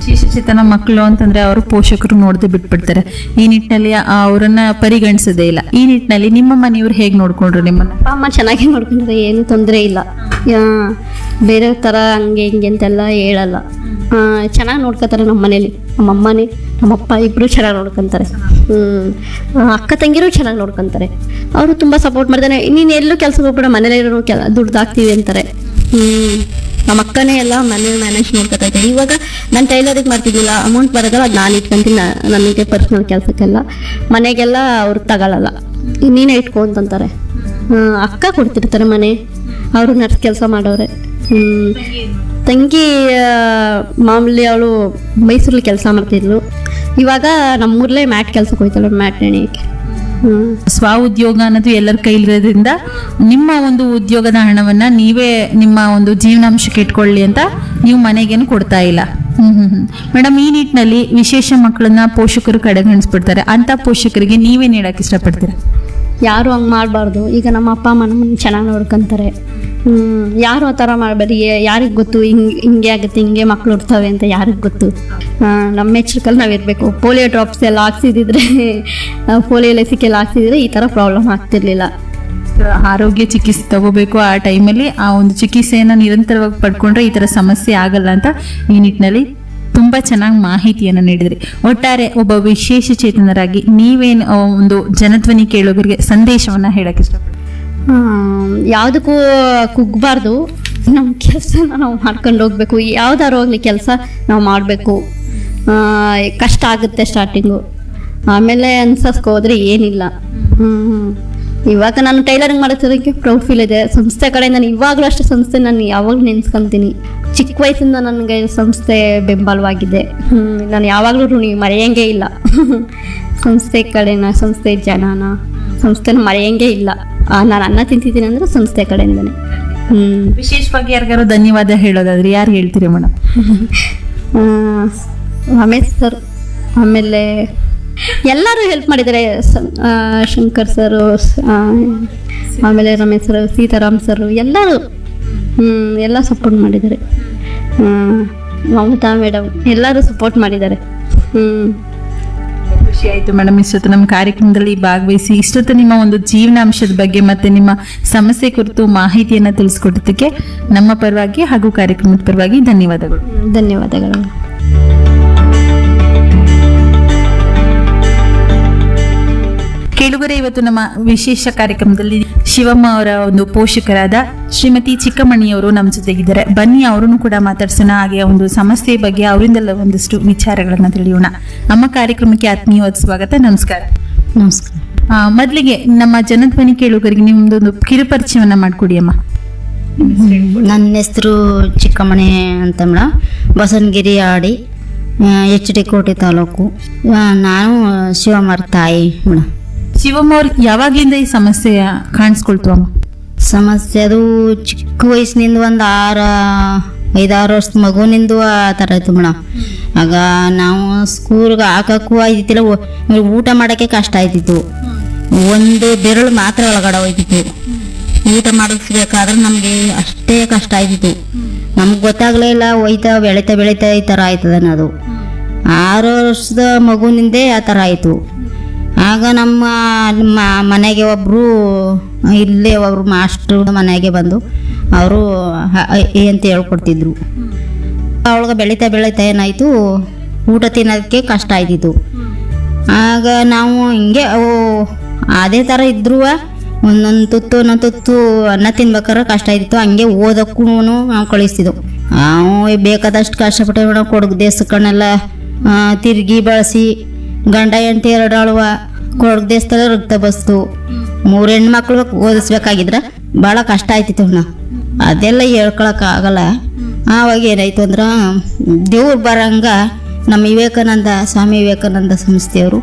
ವಿಶೇಷಚೇತನ ಮಕ್ಕಳು ಅಂತಂದ್ರೆ ಅವರು ಪೋಷಕರು ನೋಡದೆ ಬಿಟ್ಬಿಡ್ತಾರೆ ಈ ನಿಟ್ಟಿನಲ್ಲಿ ಅವರನ್ನ ಪರಿಗಣಿಸೋದೇ ಇಲ್ಲ ಈ ನಿಟ್ಟಿನಲ್ಲಿ ನಿಮ್ಮ ಮನೆಯವ್ರು ಹೇಗೆ ನೋಡ್ಕೊಂಡ್ರು ನಿಮ್ಮನ್ನ ಅಪ್ಪ ಅಮ್ಮ ಚೆನ್ನಾಗಿ ನೋಡ್ಕೊಂಡ್ರೆ ಏನು ತೊಂದರೆ ಇಲ್ಲ ಯಾ- ಬೇರೆ ಥರ ಹಂಗೆ ಹಿಂಗೆ ಅಂತೆಲ್ಲ ಹೇಳಲ್ಲ ಚೆನ್ನಾಗಿ ನೋಡ್ಕೊತಾರೆ ನಮ್ಮ ಮನೇಲಿ ನಮ್ಮ ಅಮ್ಮನೇ ನಮ್ಮಪ್ಪ ಇಬ್ಬರು ಚೆನ್ನಾಗಿ ನೋಡ್ಕೊತಾರೆ ಹ್ಞೂ ಅಕ್ಕ ತಂಗಿರು ಚೆನ್ನಾಗಿ ನೋಡ್ಕೊತಾರೆ ಅವರು ತುಂಬ ಸಪೋರ್ಟ್ ಮಾಡ್ತಾರೆ ನೀನು ಎಲ್ಲೂ ಕೆಲಸಕ್ಕೆ ಹೋಗ್ಬೇಡ ಮನೇಲಿ ಇರೋ ಕೆಲ ದುಡ್ಡು ಹಾಕ್ತೀವಿ ಅಂತಾರೆ ಹ್ಞೂ ನಮ್ಮ ಅಕ್ಕನೇ ಎಲ್ಲ ಮನೆ ಮ್ಯಾನೇಜ್ ನೋಡ್ಕೊತಾ ಇದ್ದೆ ಇವಾಗ ನಾನು ಟೈಲರಿಂಗ್ ಮಾಡ್ತಿದ್ದಿಲ್ಲ ಅಮೌಂಟ್ ಬರೋದಲ್ಲ ಅದು ನಾನು ಇಟ್ಕೊಂತೀನಿ ನಾ- ನನಗೆ ಪರ್ಸ್ನಲ್ ಕೆಲಸಕ್ಕೆಲ್ಲ ಮನೆಗೆಲ್ಲ ಅವ್ರು ತಗೊಳ್ಳಲ್ಲ ನೀನೇ ಇಟ್ಕೊ ಅಂತಂತಾರೆ ಹ್ಮ್, ಅಕ್ಕ ಕೊಡ್ತಿರ್ತಾರೆ ಮನೆ ಅವರು ನರ್ಸ್ ಕೆಲಸ ಮಾಡೋರೆ ಹ್ಮ್. ತಂಗಿ ಆ, ಮಾಮೂಲಿ ಅವಳು ಮೈಸೂರಲ್ಲಿ ಕೆಲಸ ಮಾಡ್ತಿದ್ಲು ಇವಾಗ ನಮ್ಮೂರಲ್ಲೇ ಮ್ಯಾಟ್ ಕೆಲಸಕ್ಕೆ ಹೋಯ್ತಾಳೆ ಮ್ಯಾಟ್ ನೆನೆಯಕ್ಕೆ ಹ್ಞೂ ಸ್ವ ಉದ್ಯೋಗ ಅನ್ನೋದು ಎಲ್ಲರ ಕೈಲಿರೋದ್ರಿಂದ ನಿಮ್ಮ ಒಂದು ಉದ್ಯೋಗದ ಹಣವನ್ನ ನೀವೇ ನಿಮ್ಮ ಒಂದು ಜೀವನಾಂಶಕ್ಕೆ ಇಟ್ಕೊಳ್ಳಿ ಅಂತ ನೀವು ಮನೆಗೇನು ಕೊಡ್ತಾ ಇಲ್ಲ ಹ್ಮ್ ಹ್ಮ್ ಹ್ಮ್ ಮೇಡಮ್ ಈ ನಿಟ್ಟಿನಲ್ಲಿ ವಿಶೇಷ ಮಕ್ಕಳನ್ನ ಪೋಷಕರು ಕಡೆಗಣಿಸ್ಬಿಡ್ತಾರೆ ಅಂತ ಪೋಷಕರಿಗೆ ನೀವೇನ್ ಹೇಳಕ್ ಇಷ್ಟಪಡ್ತೀರಾ ಯಾರು ಹಂಗೆ ಮಾಡಬಾರ್ದು ಈಗ ನಮ್ಮ ಅಪ್ಪ ಅಮ್ಮ ನಮ್ಮನ್ನು ಚೆನ್ನಾಗಿ ನೋಡ್ಕೊಂತಾರೆ ಹ್ಞೂ ಯಾರು ಆ ಥರ ಮಾಡಬೇಡಿ ಯಾರಿಗೆ ಗೊತ್ತು ಹಿಂಗೆ ಹಿಂಗೆ ಆಗುತ್ತೆ ಹಿಂಗೆ ಮಕ್ಳು ಹುಡ್ತವೆ ಅಂತ ಯಾರಿಗೆ ಗೊತ್ತು ಆ, ನಮ್ಮ ಎಚ್ಚರಿಕಲ್ಲಿ ನಾವು ಇರಬೇಕು ಪೋಲಿಯೋ ಡ್ರಾಪ್ಸ್ ಎಲ್ಲ ಹಾಕ್ಸಿದಿದ್ರೆ ಪೋಲಿಯೋ ಲಸಿಕೆ ಎಲ್ಲ ಹಾಕ್ಸಿದ್ರೆ ಈ ಥರ ಪ್ರಾಬ್ಲಮ್ ಆಗ್ತಿರ್ಲಿಲ್ಲ ಆರೋಗ್ಯ ಚಿಕಿತ್ಸೆ ತಗೋಬೇಕು ಆ ಟೈಮಲ್ಲಿ ಆ ಒಂದು ಚಿಕಿತ್ಸೆಯನ್ನ ನಿರಂತರವಾಗಿ ಪಡ್ಕೊಂಡ್ರೆ ಈ ತರ ಸಮಸ್ಯೆ ಆಗಲ್ಲ ಅಂತ ಈ ನಿಟ್ಟಿನಲ್ಲಿ ತುಂಬಾ ಚೆನ್ನಾಗಿ ಮಾಹಿತಿಯನ್ನು ನೀಡಿದ್ರಿ ಒಟ್ಟಾರೆ ಒಬ್ಬ ವಿಶೇಷ ಚೇತನರಾಗಿ ನೀವೇನ್ ಆ, ಒಂದು ಜನಧ್ವನಿ ಕೇಳೋಗರಿಗೆ ಸಂದೇಶವನ್ನ ಹೇಳಕ್ ಇಷ್ಟಪಡ್ತೀರಿ ಯಾವುದಕ್ಕೂ ಕುಗ್ಬಾರ್ದು ನಮ್ಮ ಕೆಲಸನ ನಾವು ಮಾಡ್ಕೊಂಡು ಹೋಗ್ಬೇಕು ಯಾವ್ದಾರು ಹೋಗ್ಲಿ ಕೆಲಸ ನಾವು ಮಾಡಬೇಕು ಕಷ್ಟ ಆಗುತ್ತೆ ಸ್ಟಾರ್ಟಿಂಗು ಆಮೇಲೆ ಅನ್ಸಸ್ಕೋದ್ರೆ ಏನಿಲ್ಲ ಹ್ಮ್ ಇವಾಗ ನಾನು ಟೈಲರಿಂಗ್ ಮಾಡೋದಕ್ಕೆ ಪ್ರೌಡ್ ಫೀಲ್ ಇದೆ ಸಂಸ್ಥೆ ಕಡೆ ನಾನು ಇವಾಗಲೂ ಅಷ್ಟೇ ಸಂಸ್ಥೆ ನಾನು ಯಾವಾಗಲೂ ನೆನ್ಸ್ಕೊಂತೀನಿ ಚಿಕ್ಕ ವಯಸ್ಸಿಂದ ನನಗೆ ಸಂಸ್ಥೆ ಬೆಂಬಲವಾಗಿದೆ ಹ್ಮ್, ನಾನು ಯಾವಾಗಲೂ ಋಣಿ ಮರೆಯಂಗೆ ಇಲ್ಲ ಸಂಸ್ಥೆ ಕಡೆನ ಸಂಸ್ಥೆ ಜನನ ಸಂಸ್ಥೆನ ಮರೆಯಂಗೆ ಇಲ್ಲ ಆ, ನಾನು ಅನ್ನ ತಿಂತಿದ್ದೀನಿ ಅಂದ್ರೆ ಸಂಸ್ಥೆ ಕಡೆಯಿಂದನೇ ಹ್ಮ್ ವಿಶೇಷವಾಗಿ ಯಾರಿಗಾರು ಧನ್ಯವಾದ ಹೇಳೋದಾದ್ರೆ ಯಾರು ಹೇಳ್ತೀರಿ ಮೇಡಮ್ ಆ, ರಮೇಶ್ ಸರ್ ಆಮೇಲೆ ಎಲ್ಲರೂ ಹೆಲ್ಪ್ ಮಾಡಿದ್ದಾರೆ ಸ- ಆ, ಶಂಕರ್ ಸರು ಆ, ಆಮೇಲೆ ರಮೇಶ್ ಸರ್ ಸೀತಾರಾಮ್ ಸರ್ ಎಲ್ಲರೂ ಹ್ಮ್, ಎಲ್ಲ ಸಪೋರ್ಟ್ ಮಾಡಿದ್ದಾರೆ ಹ್ಮ್, ಮಮತಾ ಮೇಡಮ್ ಎಲ್ಲರೂ ಸಪೋರ್ಟ್ ಮಾಡಿದ್ದಾರೆ ಹ್ಮ್ ಖುಷಿ ಆಯ್ತು ಮೇಡಮ್ ಇಷ್ಟೊತ್ತು ನಮ್ಮ ಕಾರ್ಯಕ್ರಮದಲ್ಲಿ ಭಾಗವಹಿಸಿ ಇಷ್ಟೊತ್ತು ನಿಮ್ಮ ಒಂದು ಜೀವನಾಂಶದ ಬಗ್ಗೆ ಮತ್ತೆ ನಿಮ್ಮ ಸಮಸ್ಯೆ ಕುರಿತು ಮಾಹಿತಿಯನ್ನ ತಿಳಿಸ್ಕೊಟ್ಟಿದ್ದಕ್ಕೆ ನಮ್ಮ ಪರವಾಗಿ ಹಾಗೂ ಕಾರ್ಯಕ್ರಮದ ಪರವಾಗಿ ಧನ್ಯವಾದಗಳು ಧನ್ಯವಾದಗಳು ಕೇಳುಗರೆ ಇವತ್ತು ನಮ್ಮ ವಿಶೇಷ ಕಾರ್ಯಕ್ರಮದಲ್ಲಿ ಶಿವಮ್ಮ ಅವರ ಒಂದು ಪೋಷಕರಾದ ಶ್ರೀಮತಿ ಚಿಕ್ಕಮಣಿಯವರು ನಮ್ಮ ಜೊತೆಗಿದ್ದಾರೆ ಬನ್ನಿ ಅವರನ್ನು ಕೂಡ ಮಾತಾಡ್ಸೋಣ ಹಾಗೆ ಆ ಒಂದು ಸಮಸ್ಯೆ ಬಗ್ಗೆ ಅವರಿಂದೆಲ್ಲ ಒಂದಷ್ಟು ವಿಚಾರಗಳನ್ನ ತಿಳಿಯೋಣ ನಮ್ಮ ಕಾರ್ಯಕ್ರಮಕ್ಕೆ ಆತ್ಮೀಯವಾದ ಸ್ವಾಗತ ನಮಸ್ಕಾರ ನಮಸ್ಕಾರ ಆ, ಮೊದ್ಲಿಗೆ ನಮ್ಮ ಜನಧ್ವನಿ ಕೇಳುಗರಿಗೆ ನಿಮ್ದೊಂದು ಕಿರುಪರಿಚಯವನ್ನ ಮಾಡ್ಕೊಡಿ ಅಮ್ಮ ನನ್ನ ಹೆಸರು ಚಿಕ್ಕಮಣಿ ಅಂತ ಮೇಡಮ್ ಬಸವನಗಿರಿ ಆಡಿ ಎಚ್ ಡಿ ಕೋಟೆ ತಾಲೂಕು ಆ, ನಾನು ಶಿವಮರ ತಾಯಿ ಮೇಡಮ್ ಶಿವಮ್ಮ ಅವ್ರು ಯಾವಾಗ್ಲಿಂದ ಈ ಸಮಸ್ಯೆ ಕಾಣಿಸ್ಕೊಳ್ತು ಅಮ್ಮ ಸಮಸ್ಯೆ ಅದು ಚಿಕ್ಕ ವಯಸ್ಸಿನಿಂದ ಒಂದು ಆರು ಐದಾರು ವರ್ಷದ ಮಗುನಿಂದ ಆ ಥರ ಇತ್ತು ಮೇಡಮ್ ಆಗ ನಾವು ಸ್ಕೂಲ್ಗೆ ಹಾಕಕ್ಕೂ ಆಯ್ತಿಲ್ಲ ಒ- ಊಟ ಮಾಡೋಕ್ಕೆ ಕಷ್ಟ ಆಯ್ತಿತ್ತು ಒಂದು ಬೆರಳು ಮಾತ್ರ ಒಳಗಡೆ ಹೋಯ್ತಿತ್ತು ಊಟ ಮಾಡಿಸ್ಬೇಕಾದ್ರೆ ನಮಗೆ ಅಷ್ಟೇ ಕಷ್ಟ ಆಯ್ತಿತ್ತು ನಮ್ಗೆ ಗೊತ್ತಾಗಲೇ ಇಲ್ಲ ಹೋಯ್ತಾ ಬೆಳೀತಾ ಬೆಳೀತಾ ಈ ಥರ ಆಯ್ತದ ಅನ್ನೋದು ಆರು ವರ್ಷದ ಮಗುನಿಂದೇ ಆ ಥರ ಆಯಿತು ಆಗ ನಮ್ಮ ನಮ್ಮ ಮನೆಗೆ ಒಬ್ಬರು ಇಲ್ಲೇ ಒಬ್ರು ಮಾಸ್ಟ್ರು ಮನೆಗೆ ಬಂದು ಅವರು ಅಂತ ಹೇಳ್ಕೊಡ್ತಿದ್ರು ಅವಳಿಗೆ ಬೆಳೀತಾ ಬೆಳೀತಾ ಏನಾಯಿತು ಊಟ ತಿನ್ನೋದಕ್ಕೆ ಕಷ್ಟ ಆಯ್ತಿತ್ತು ಆಗ ನಾವು ಹಿಂಗೆ ಓ ಅದೇ ಥರ ಇದ್ರೂ ಒಂದೊಂದು ತುತ್ತು ಒಂದೊಂದು ತುತ್ತು ಅನ್ನ ತಿನ್ಬೇಕಾದ್ರೆ ಕಷ್ಟ ಆಯ್ತಿತ್ತು ಹಂಗೆ ಓದಕ್ಕೂ ನಾವು ಕಳಿಸ್ತಿದ್ದೆವು ನಾವು ಬೇಕಾದಷ್ಟು ಕಷ್ಟಪಟ್ಟು ಮೇಡಮ್ ಕೊಡಗು ದೇಶಕ್ಕನ್ನೆಲ್ಲ ತಿರುಗಿ ಬಳಸಿ ಗಂಡ ಹೆಂಡತಿ ಎರಡು ಅಳುವ ಕೊಡಗು ದೇಶದಲ್ಲೇ ರಕ್ತ ಬಸ್ತು ಮೂರು ಹೆಣ್ಮಕ್ಳು ಓದಿಸ್ಬೇಕಾಗಿದ್ರೆ ಭಾಳ ಕಷ್ಟ ಆಯ್ತಿತ್ತು ಅಣ್ಣ ಅದೆಲ್ಲ ಹೇಳ್ಕೊಳಕ್ಕಾಗಲ್ಲ ಆವಾಗ ಏನಾಯ್ತು ಅಂದ್ರೆ ದೇವ್ರು ಬರಂಗ ನಮ್ಮ ವಿವೇಕಾನಂದ ಸ್ವಾಮಿ ವಿವೇಕಾನಂದ ಸಂಸ್ಥೆಯವರು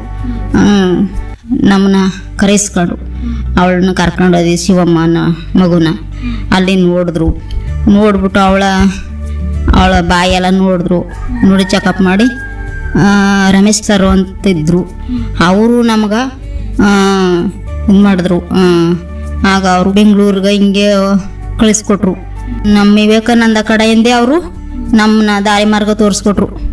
ನಮ್ಮನ್ನ ಕರೆಸ್ಕೊಂಡು ಅವಳನ್ನ ಕರ್ಕೊಂಡು ಹೋದ್ವಿ ಶಿವಮ್ಮನ ಮಗುನ ಅಲ್ಲಿ ನೋಡಿದ್ರು ನೋಡ್ಬಿಟ್ಟು ಅವಳ ಅವಳ ಬಾಯೆಲ್ಲ ನೋಡಿದ್ರು ನೋಡಿ ಚೆಕಪ್ ಮಾಡಿ ಆ, ರಮೇಶ್ ಸರ್ ಅಂತಿದ್ರು ಅವರು ನಮ್ಗೆ ಇದು ಮಾಡಿದ್ರು ಆ, ಆಗ ಅವರು ಬೆಂಗಳೂರಿಗೆ ಹಿಂಗೆ ಕಳಿಸ್ಕೊಟ್ರು ನಮ್ಮ ವಿವೇಕಾನಂದ ಕಡೆಯಿಂದೇ ಅವರು ನಮ್ಮನ್ನ ದಾರಿ ಮಾರ್ಗ ತೋರಿಸ್ಕೊಟ್ರು